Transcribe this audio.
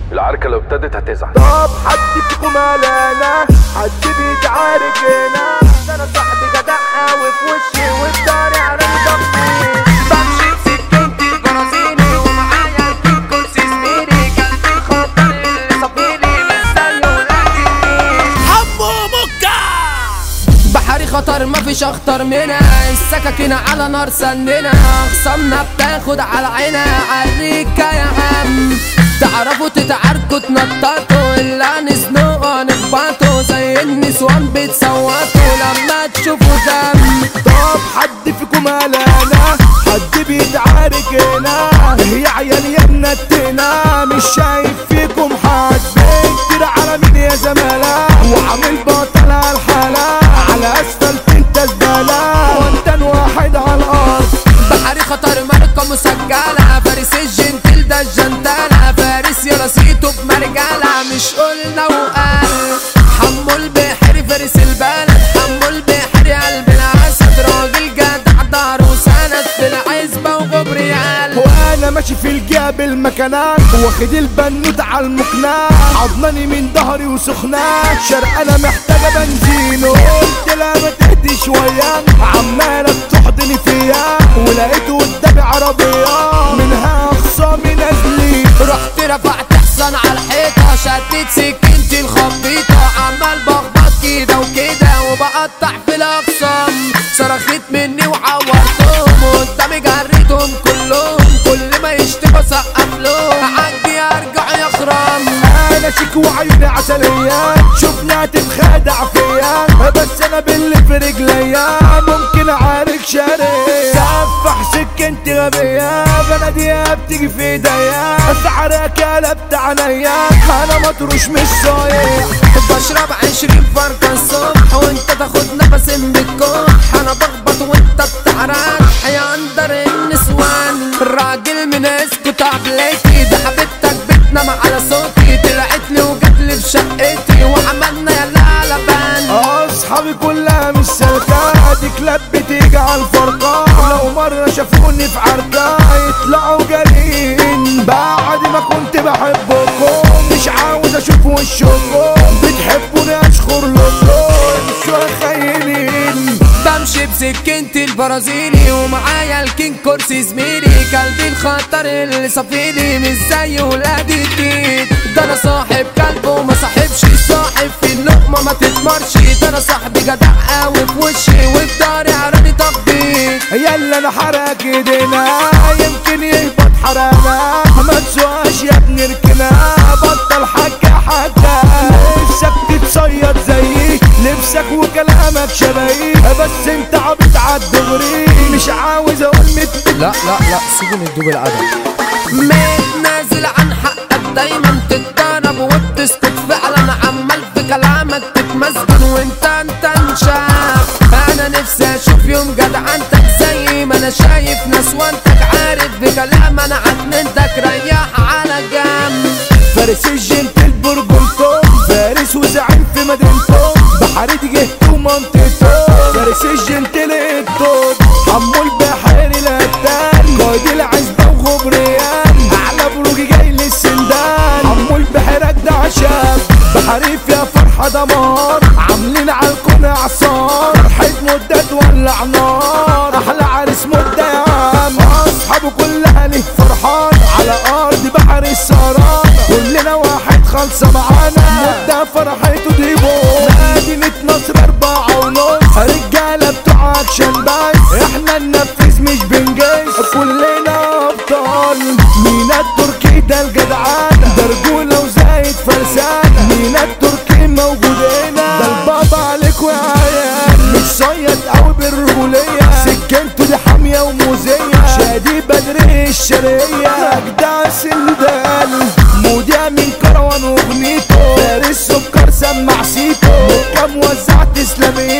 العركة لو ابتدت هتزعل طب حد فيكم قلقانة حد بيتعارك هنا ده انا صاحبي جدع وفي وشي وفي داري على ضغطي بمشي بسكينتي البرازيلي ومعايا الكيك كرسي زميلي قلبي خطر اللي صفيلي مش زيه ولكن حمو مكة بحري خطر مفيش اخطر منها السكاكين على نار سننا خصمنا بتاخد على عينها عالريكة يا عم تعرفوا تتعاركوا تنططوا الا نزنقوا نخبطوا زي النسوان بتصوتوا لما تشوفوا دم طب حد فيكم قلقانة حد بيتعارك هنا هي عيال يا منتنا مش شايف فيكم حد بيكتر على مين يا زمالة وعامل بطل على الحالة على اسفلت انت زبالة وانت واحد على الارض بحري خطر ماركة مسجلة فارس الجنتل ده الجنتلة فارس يا رصيته بمرجلة مش قلنا وقال حمو البحر فارس البلد حمو البحر قلب الاسد راجل جدع دار وسند في العزبة وغبريال وانا ماشي في الجاب المكانات واخد البنوت على المقناع عضناني من ظهري وسخنات شرقانة محتاجة بنزين قلت لا ما تهدي شوية عمالة بتحضني فيا ولقيت قدامي عربية منها خصامي نازلين رحت رفعت حصان على الحيطة شديت سكينتي الخبيطة عمال بخبط كده وكده وبقطع في الأقسام صرخت مني وعورتهم قدامي جريتهم كلهم كل ما يشتكوا سقف لهم عدي ارجع يا خرام انا شيك وعيوني عسلية شفنا تتخادع فيا بس انا باللي في رجليا ممكن اعارك شارع سفح سكنت غبية بلديها بتيجي في ايديا سعرك قلبت عينيا انا مطروش مش صايع بشرب عشرين فرقة الصبح وانت تاخد نفس بالكح انا بخبط وانت بتعرق يا اندر النسوان الراجل من اسكت عبلتي ده حبيبتك بتنام على صوتي طلعت لي وجت لي في شقتي وعملنا يا لبان اصحابي كلها مش سلكة دي كلاب بتيجي على الفرقة لو مرة شافوني في عركة يطلعوا جارين بعد ما كنت بحبكم مش عاوز اشوف وشكم بتحبوني اشخر لكم شو خاينين بمشي بسكينتي البرازيلي ومعايا الكينج كرسي زميلي قلبي الخطر اللي صفيلي مش زيه ولاد الدين ده انا صاحب كلب وما صاحبش صاحب في اللقمة ما تتمرش ده انا صاحبي جدع قوي في وشي وفي داري عراني تخبيط يلا انا حرك ايدينا يمكن يهبط حرامة ما تسواش يا ابني اركنا بطل حكا حكا نفسك تتصيد زيي لبسك وكلامك شبهي بس انت عبط عالدغري مش عاوز اقول مت لا لا لا سيبوني ندوب الادب متنازل عن حقك دايما تتضرب وبتسكت فعلا عمال في كلامك تتمسكن وانت انت انشاف انا نفسي اشوف يوم جدعنتك زي ما انا شايف ناس وانتك عارف بكلام انا عتمنتك ريح على جنب فارس الجنتل برجولتهم فارس وزعيم في مدينتهم بحرية جهته ومنطقته فارس الجنتل الدود حمو البحر الهتان قائد العزبة وغبريان أعلى بروجي جاي للسندان حمو البحر أجدع شاب بحريف يا فرحة دمار عاملين عالكون إعصار فرحة مدة تولع نار أحلى عريس مدة يا عم أصحابه كلها ليه فرحان على أرض بحر السهران كلنا واحد خالصة معانا مدة فرحته ديبو مدينة نصر أربعة ونص رجالة بتوع أكشن بايس احنا ننفذ مش بنجيش كلنا أبطال مينا التركي ده الجدعان ده رجولة وزايد فرسانة مينا التركي موجود هنا ده البابا عليكوا يا عيال مش صيد قوي بالرجولية سكنته دي حامية وموزية شادي بدري الشرقية أجدع سندال موديا من كروان وغنيته فارس سكر سمع سيتو كم وزعت اسلامية